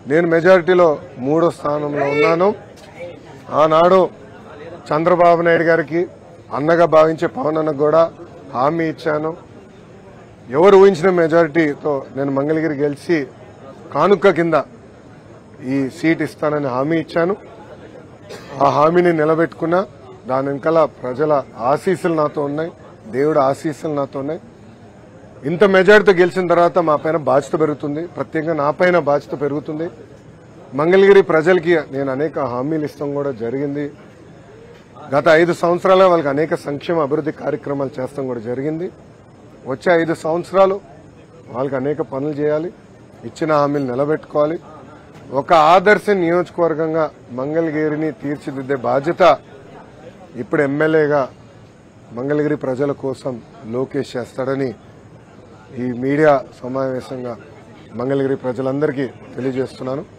నేను మెజారిటీలో మూడో స్థానంలో ఉన్నాను ఆనాడు చంద్రబాబు నాయుడు గారికి అన్నగా భావించే పవన్ అన్నకు కూడా హామీ ఇచ్చాను ఎవరు ఊహించిన మెజారిటీతో నేను మంగళగిరి గెలిచి కానుక కింద ఈ సీట్ ఇస్తానని హామీ ఇచ్చాను ఆ హామీని నిలబెట్టుకున్నా దాని వెనకాల ప్రజల ఆశీస్సులు నాతో ఉన్నాయి దేవుడు ఆశీస్సులు నాతో ఉన్నాయి ఇంత మెజారిటీతో గెలిచిన తర్వాత మా పైన బాధ్యత పెరుగుతుంది ప్రత్యేకంగా నా పైన బాధ్యత పెరుగుతుంది మంగళగిరి ప్రజలకి నేను అనేక హామీలు ఇస్తాం కూడా జరిగింది గత ఐదు సంవత్సరాలుగా వాళ్ళకి అనేక సంక్షేమ అభివృద్ధి కార్యక్రమాలు చేస్తాం కూడా జరిగింది వచ్చే ఐదు సంవత్సరాలు వాళ్ళకి అనేక పనులు చేయాలి ఇచ్చిన హామీలు నిలబెట్టుకోవాలి ఒక ఆదర్శ నియోజకవర్గంగా మంగళగిరిని తీర్చిదిద్దే బాధ్యత ఇప్పుడు ఎమ్మెల్యేగా మంగళగిరి ప్రజల కోసం లోకేష్ చేస్తాడని ఈ మీడియా సమావేశంగా మంగళగిరి ప్రజలందరికీ తెలియజేస్తున్నాను